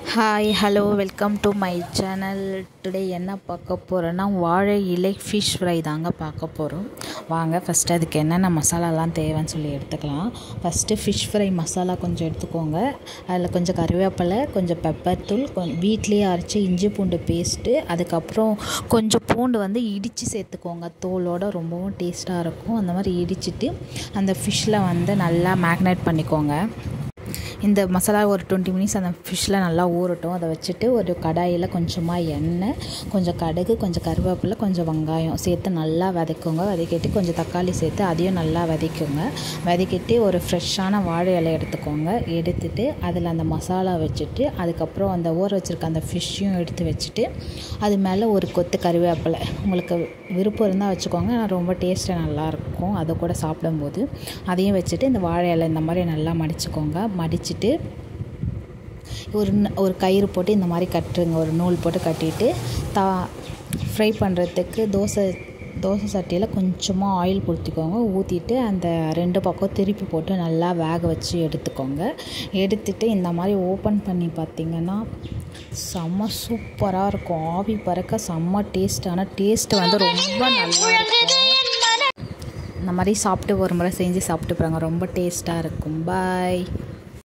hi hello welcome to my channel today என்ன பார்க்க போகிறோன்னா வாழை இலை ஃபிஷ் ஃப்ரை தாங்க பார்க்க போகிறோம் வாங்க ஃபஸ்ட்டு அதுக்கு என்னென்ன மசாலாலாம் தேவைன்னு சொல்லி எடுத்துக்கலாம் ஃபஸ்ட்டு ஃபிஷ் ஃப்ரை மசாலா கொஞ்சம் எடுத்துக்கோங்க அதில் கொஞ்சம் கருவேப்பிலை கொஞ்சம் பெப்பர் தூள் கொஞ்சம் வீட்லேயே அரைச்ச இஞ்சி பூண்டு பேஸ்ட்டு அதுக்கப்புறம் கொஞ்சம் பூண்டு வந்து இடித்து சேர்த்துக்கோங்க தோலோட ரொம்பவும் டேஸ்ட்டாக இருக்கும் அந்த மாதிரி இடிச்சிட்டு அந்த ஃபிஷ்ஷில் வந்து நல்லா மேக்னேட் பண்ணிக்கோங்க இந்த மசாலா ஒரு டுவெண்ட்டி மினிட்ஸ் அந்த ஃபிஷ்ஷில் நல்லா ஊறட்டும் அதை வச்சுட்டு ஒரு கடாயில் கொஞ்சமாக எண்ணெய் கொஞ்சம் கடுகு கொஞ்சம் கருவேப்பிலை கொஞ்சம் வெங்காயம் சேர்த்து நல்லா வதக்குங்க வதக்கிட்டு கொஞ்சம் தக்காளி சேர்த்து அதையும் நல்லா வதக்குங்க வதக்கிட்டு ஒரு ஃப்ரெஷ்ஷான வாழை இலை எடுத்துக்கோங்க எடுத்துட்டு அதில் அந்த மசாலா வச்சுட்டு அதுக்கப்புறம் அந்த ஊற வச்சுருக்க அந்த ஃபிஷ்ஷையும் எடுத்து வச்சுட்டு அது மேலே ஒரு கொத்து கருவேப்பிலை உங்களுக்கு விருப்பம் இருந்தால் வச்சுக்கோங்க ஆனால் ரொம்ப டேஸ்ட்டாக நல்லாயிருக்கும் அதை கூட சாப்பிடும்போது அதையும் வச்சுட்டு இந்த வாழை இலை இந்த மாதிரி நல்லா மடிச்சுக்கோங்க மடிச்சுட்டு ஒரு ந- ஒரு கயிறு போட்டு இந்த மாதிரி கட்டுருங்க ஒரு நூல் போட்டு கட்டிட்டு தா ஃப்ரை பண்ணுறதுக்கு தோசை தோசை சட்டியில் கொஞ்சமாக ஆயில் ஊற்றிக்கோங்க ஊற்றிட்டு அந்த ரெண்டு பக்கம் திருப்பி போட்டு நல்லா வேக வச்சு எடுத்துக்கோங்க எடுத்துட்டு இந்த மாதிரி ஓப்பன் பண்ணி பார்த்தீங்கன்னா செம்ம சூப்பராக இருக்கும் ஆவி பறக்க செம்ம டேஸ்டான டேஸ்ட் வந்து ரொம்ப நல்லா இருக்கும் இந்த மாதிரி சாப்பிட்டு ஒரு முறை செஞ்சு சாப்பிட்டு பாருங்க ரொம்ப டேஸ்ட்டாக இருக்கும் பாய்